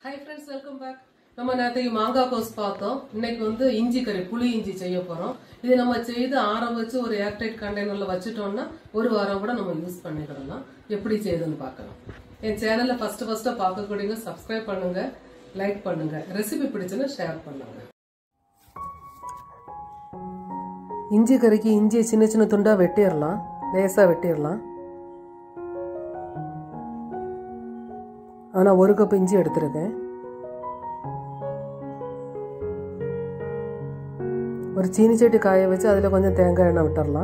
hi friends welcome back நம்ம நேற்றைக்கு மாங்காய் கோஸ் பார்த்தோம் இன்னைக்கு வந்து இஞ்சி கறி புளி இஞ்சி செய்ய போறோம் இது நம்ம செய்து ஆற வச்சு ஒரு ஏர்டைட் கண்டெய்னர்ல வச்சுட்டோம்னா ஒரு வாரம் கூட நம்ம யூஸ் பண்ணிக்கிடலாம் எப்படி செய்யுதுன்னு பார்க்கலாம் என் சேனல்ல ஃபர்ஸ்ட் ஃபர்ஸ்டா பார்க்கக்கூடியவங்க சப்ஸ்கிரைப் பண்ணுங்க லைக் பண்ணுங்க ரெசிபி பிடிச்சுன்னா ஷேர் பண்ணுங்க இஞ்சி கறிக்கு இஞ்சியை சின்ன சின்ன துண்டா வெட்டிடலாம் லேசா வெட்டிடலாம் ஆனால் ஒரு கப் இஞ்சி எடுத்திருக்கேன் ஒரு சீனி சட்டி காய வச்சு அதில் கொஞ்சம் தேங்காய் எண்ணெய் விட்டுறலாம்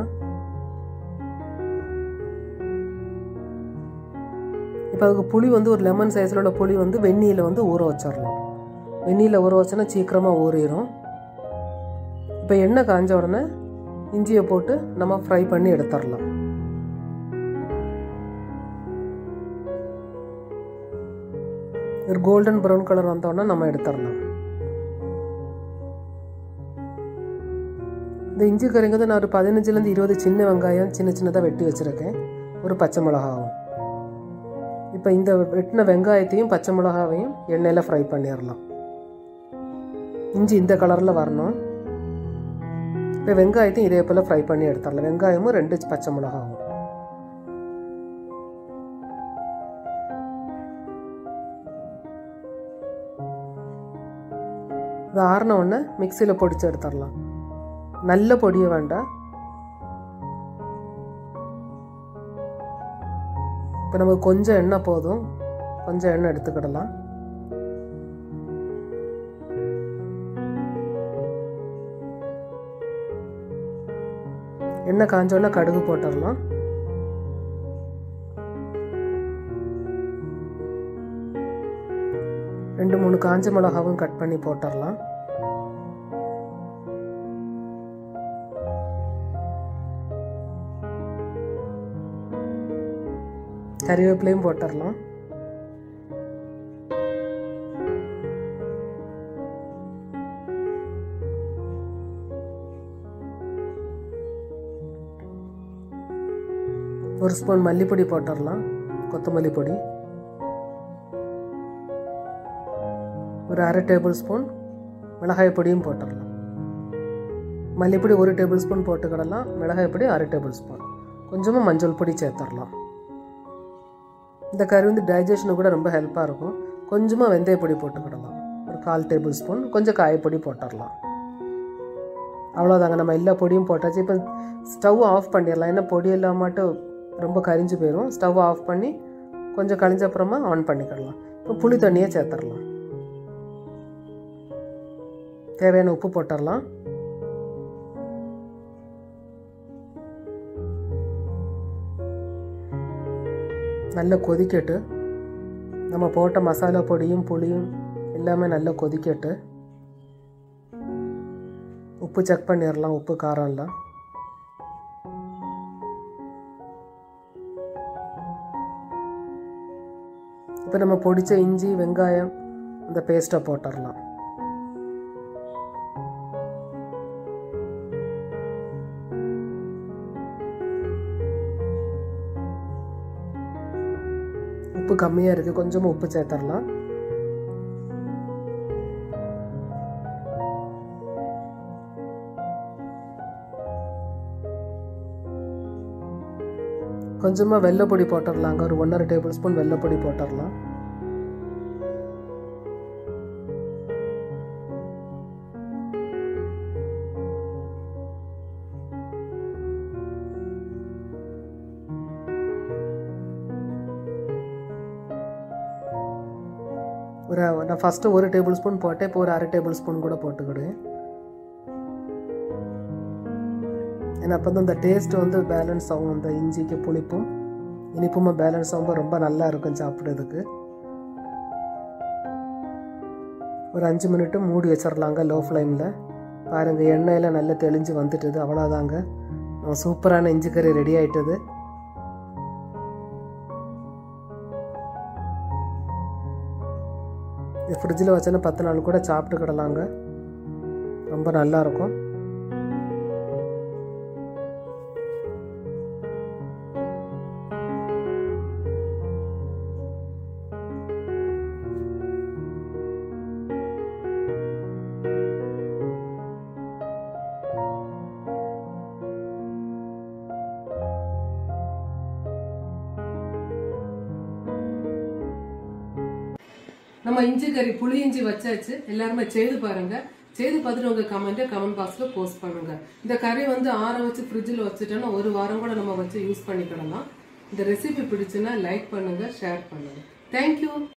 இப்போ அதுக்கு புளி வந்து ஒரு லெமன் சைஸில் உள்ள புளி வந்து வெந்நீரில் வந்து ஊற வச்சிடலாம் வெந்நீரில் ஊற வச்சோன்னா சீக்கிரமாக ஊறிடும் இப்போ எண்ணெய் காஞ்ச உடனே இஞ்சியை போட்டு நம்ம ஃப்ரை பண்ணி எடுத்துடலாம் ஒரு கோல்டன் ப்ரௌன் கலர் வந்தோடனே நம்ம எடுத்துடலாம் இந்த இஞ்சி கறிங்கிறது நான் ஒரு பதினஞ்சுலேருந்து இருபது சின்ன வெங்காயம் சின்ன சின்னதாக வெட்டி வச்சுருக்கேன் ஒரு பச்சை மிளகாவும் இப்போ இந்த வெட்டின வெங்காயத்தையும் பச்சை மிளகாவையும் எண்ணெயில் ஃப்ரை பண்ணிடலாம் இஞ்சி இந்த கலரில் வரணும் இப்போ வெங்காயத்தையும் இதே போல் ஃப்ரை பண்ணி எடுத்துடலாம் வெங்காயமும் ரெண்டு பச்சை மிளகாவும் அது ஆறின உடனே மிக்சியில் பொடிச்சு எடுத்துடலாம் நல்ல பொடிய வேண்டாம் இப்போ நமக்கு கொஞ்சம் எண்ணெய் போதும் கொஞ்சம் எண்ணெய் எடுத்துக்கிடலாம் எண்ணெய் காஞ்சோடனே கடுகு போட்டுடலாம் ரெண்டு மூணு காஞ்ச மிளகாவும் கட் பண்ணி போட்டுடலாம் கறிவேப்பிலையும் போட்டுடலாம் ஒரு ஸ்பூன் மல்லிப்பொடி போட்டுடலாம் கொத்தமல்லி பொடி ஒரு அரை டேபிள் ஸ்பூன் மிளகாய் பொடியும் போட்டுடலாம் மல்லிப்பொடி ஒரு டேபிள் ஸ்பூன் போட்டுக்கிடலாம் மிளகாய் பொடி அரை டேபிள் ஸ்பூன் கொஞ்சமாக மஞ்சள் பொடி சேர்த்துடலாம் இந்த கறி வந்து டைஜஷனுக்கு கூட ரொம்ப ஹெல்ப்பாக இருக்கும் கொஞ்சமாக வெந்தய பொடி போட்டுக்கிடலாம் ஒரு கால் டேபிள் ஸ்பூன் கொஞ்சம் காயப்பொடி போட்டுடலாம் அவ்வளோதாங்க நம்ம எல்லா பொடியும் போட்டாச்சு இப்போ ஸ்டவ் ஆஃப் பண்ணிடலாம் ஏன்னா பொடி எல்லாம் மட்டும் ரொம்ப கரிஞ்சு போயிடும் ஸ்டவ் ஆஃப் பண்ணி கொஞ்சம் கழிஞ்ச அப்புறமா ஆன் பண்ணிக்கிடலாம் இப்போ புளி தண்ணியை சேர்த்துடலாம் தேவையான உப்பு போட்டுடலாம் நல்லா கொதிக்கட்டு நம்ம போட்ட மசாலா பொடியும் புளியும் எல்லாமே நல்லா கொதிக்கட்டு உப்பு செக் பண்ணிடலாம் உப்பு காரம்லாம் இப்போ நம்ம பொடிச்ச இஞ்சி வெங்காயம் அந்த பேஸ்ட்டை போட்டுடலாம் உப்பு கம்மியாக இருக்குது கொஞ்சமாக உப்பு சேர்த்துடலாம் கொஞ்சமாக வெள்ளைப்பொடி போட்டுடலாங்க ஒரு ஒன்றரை டேபிள் ஸ்பூன் வெள்ளைப்பொடி போட்டுடலாம் ஒரு நான் ஃபஸ்ட்டு ஒரு டேபிள் ஸ்பூன் போட்டேன் இப்போ ஒரு அரை டேபிள் ஸ்பூன் கூட போட்டுக்கிடுவேன் ஏன்னா அப்போ தான் இந்த டேஸ்ட் வந்து பேலன்ஸ் ஆகும் இந்த இஞ்சிக்கு புளிப்பும் இனிப்புமா பேலன்ஸ் ஆகும்போது ரொம்ப நல்லா இருக்கும் சாப்பிட்றதுக்கு ஒரு அஞ்சு மினிட்டு மூடி வச்சிடலாங்க லோ ஃப்ளேமில் பாருங்கள் எண்ணெயில் நல்லா தெளிஞ்சு வந்துட்டுது அவ்வளோதாங்க சூப்பரான இஞ்சி கறி ரெடி ஆயிட்டது இது ஃப்ரிட்ஜில் வச்சோன்னா பத்து நாள் கூட சாப்பிட்டுக்கிடலாங்க ரொம்ப நல்லாயிருக்கும் நம்ம இஞ்சி கறி புளி இஞ்சி வச்சாச்சு எல்லாருமே செய்து பாருங்க செய்து பார்த்துட்டு உங்க கமெண்ட்டை கமெண்ட் பாக்ஸ்ல போஸ்ட் பண்ணுங்க இந்த கறி வந்து ஆற வச்சு ஃப்ரிட்ஜில் வச்சுட்டோம்னா ஒரு வாரம் கூட நம்ம வச்சு யூஸ் பண்ணிக்கிடலாம் இந்த ரெசிபி பிடிச்சுன்னா லைக் பண்ணுங்க ஷேர் பண்ணுங்க தேங்க்யூ